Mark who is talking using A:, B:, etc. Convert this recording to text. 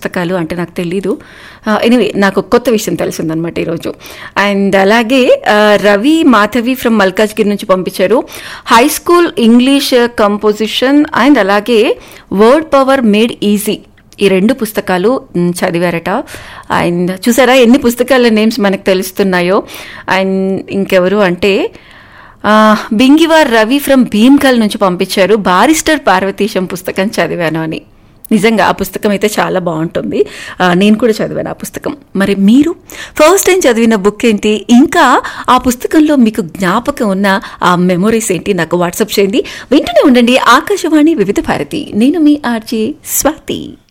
A: పుస్తకాలు అంటే నాకు తెలీదు ఎనివే నాకు ఒక కొత్త విషయం తెలిసిందనమాట ఈరోజు అండ్ అలాగే ఆ, రవి మాధవి ఫ్రమ్ మల్కాజ్గిరి నుంచి పంపించారు high school English composition and అలాగే వర్డ్ పవర్ మేడ్ ఈజీ ఈ రెండు పుస్తకాలు మ్, చదివారట అండ్ చూసారా ఎన్ని పుస్తకాల నేమ్స్ మనకు తెలుస్తున్నాయో అండ్ ఇంకెవరు అంటే ఆ, బింగివార్ రవి ఫ్రమ్ భీమ్కల్ నుంచి పంపించారు బారిస్టర్ పార్వతీశం పుస్తకం చదివాను అని నిజంగా ఆ పుస్తకం అయితే చాలా బాగుంటుంది ఆ, నేను కూడా చదివాను ఆ పుస్తకం మరి మీరు ఫస్ట్ టైం చదివిన బుక్ ఏంటి ఇంకా ఆ పుస్తకంలో మీకు జ్ఞాపకం ఉన్న ఆ మెమొరీస్ ఏంటి నాకు వాట్సాప్ చేయండి వింటూనే ఉండండి ఆకాశవాణి వివిధ భారతి నేను మీ ఆర్జే స్వాతి